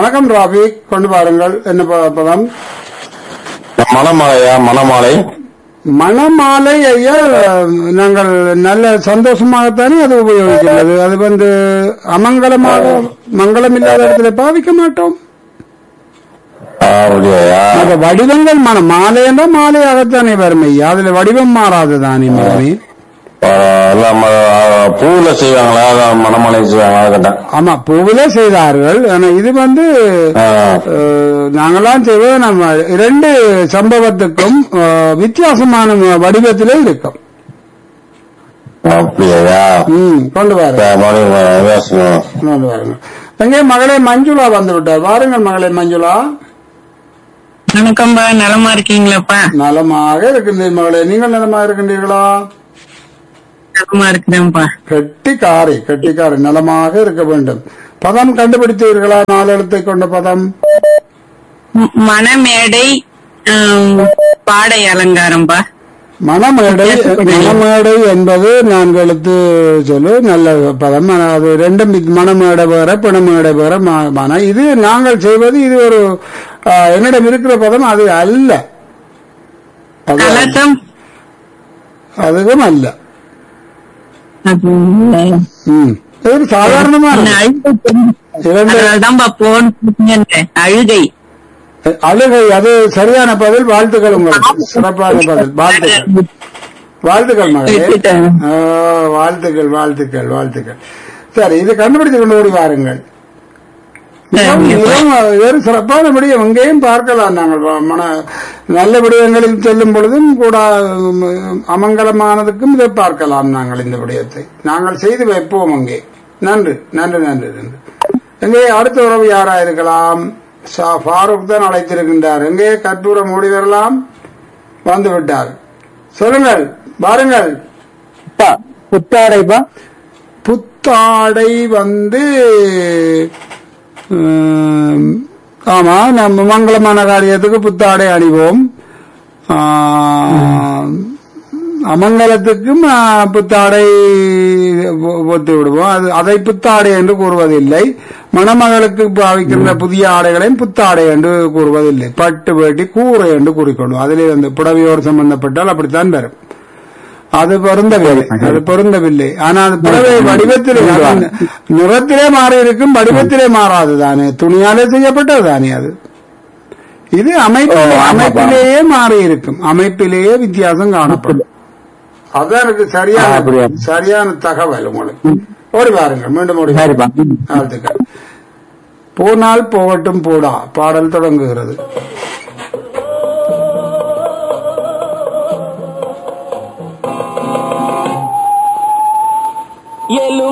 வணக்கம் ராபி கொண்டு பாருங்கள் என்ன ப- பதம் மணமாலையா மணமாலை மணமாலை ஐயா நாங்கள் நல்ல சந்தோஷமாகத்தானே அது உபயோகிக்கிறது அது வந்து அமங்கலமாக மங்களம் இல்லாத இடத்துல பாவிக்க மாட்டோம் அப்படியா அந்த வடிவங்கள் மன மாலை என்றால் மாலையாகத்தானே வரும் ஐயா அதுல வடிவம் மாறாது தானே மகனே எல்லாம் பூவுல செய்வாங்களா அதான் மணமாலை செய்வாங்களா கேட்டேன் ஆமா பூவிலே செய்தார்கள் ஆனா இது வந்து ஆ, அஹ், நாங்கெல்லாம் செய்வது நம்ம இரண்டு சம்பவத்துக்கும் அஹ், வித்தியாசமான வடிவத்திலே இருக்கும் அப்படியா ம் கொண்டு வாருங்க சரி, மறுபடியும் யோசனை. கொண்டு வாருங்க எங்கே மகளே மஞ்சுளா வந்து விட்டார் வாருங்கள் மகளே மஞ்சுளா வணக்கம்பா நலமா இருக்கீங்களாப்பா நலமாக இருக்கின்றீர் மகளே நீங்கள் நலமாக இருக்கின்றீர்களா நலமா இருக்கிறேன்ப்பா கெட்டிக்காரி கெட்டிக்காரி நலமாக இருக்க வேண்டும் பதம் கண்டுபிடித்தீர்களா நாலு எழுத்தை கொண்ட பதம் ம- மணமேடை ஆம், பாடை அலங்காரம்பா மணமேடை மணமேடை என்பது நான்கு எழுத்து சொல்லு நல்ல பதம் ஆனா அது ரெண்டும் இது மணமேடை வேற பிணமேடை வேற ம- மன இது நாங்கள் செய்வது இது ஒரு ஆ, என்னிடம் இருக்கிற பதம் அது அல்ல அது கலசம் அதுவும் அல்ல அது ம் இது ஒரு சாதாரணமா என்ன இருக்கு. அழுகை தெரியும். இரண்டு அதனாலதான்பா போன் அழுகை அழுகை அது சரியான பதில் வாழ்த்துக்கள் உங்களுக்கு சிறப்பான பதில் வாழ்த்துக்கள் வாழ்த்துக்கள் மகளே விட்டுட்டேன். ஆ, வாழ்த்துக்கள் வாழ்த்துக்கள் வாழ்த்துக்கள் சரி இது கண்டுபிடித்து கொண்டு ஓடி வாருங்கள் மிகவும் மிகவும் வேறு சிறப்பான விடயம் எங்கேயும் பார்க்கலாம் நாங்கள் வ- மன நல்ல விடயங்களில் செல்லும் பொழுதும் கூட ம், அமங்கலமானதுக்கும் இதை பார்க்கலாம் நாங்கள் இந்த விடயத்தை நாங்கள் செய்து வைப்போம் அங்கே நன்று நன்று நன்று நன்று எங்கே அடுத்த உறவு யாரா இருக்கலாம் ஷா ஃபாரூக் தான் அழைத்திருக்கின்றார் எங்கே கற்பூரம் மூடி வரலாம் வந்து விட்டார் சொல்லுங்கள் வாருங்கள் புத்தாடைப்பா புத்தாடை வந்து உம், ஆமா நம்ம மங்களமான காரியத்துக்கு புத்தாடை அணிவோம் ஆம், அமங்கலத்துக்கும் ஆ, புத்தாடை பொ- பொத்தி விடுவோம் அது அதை புத்தாடை என்று கூறுவதில்லை மணமகளுக்கு பாவிக்கின்ற புதிய ஆடைகளையும் புத்தாடை என்று கூறுவதில்லை பட்டு வேட்டி கூரை என்று கூறிக்கொள்வோம் அதிலே வந்து புடவையோடு சம்பந்தப்பட்டால் அப்படித்தான் வரும் அது பொருந்தவில்லை அது பொருந்தவில்லை ஆனா அது புடவை வடிவத்திலே அது நிறத்திலே மாறி இருக்கும் வடிவத்திலே மாறாது தானே துணியாலே செய்யப்பட்டது தானே அது இது அமைப்பு அமைப்பிலேயே மாறி இருக்கும் அமைப்பிலேயே வித்தியாசம் காணப்படும் அதான் எனக்கு சரியான அப்படியா? சரியான தகவல் உங்களுக்கு ஓடி பாருங்க மீண்டும் ஓடி சரிப்பா. வாழ்த்துக்கள் போனால் போகட்டும் போடா பாடல் தொடங்குகிறது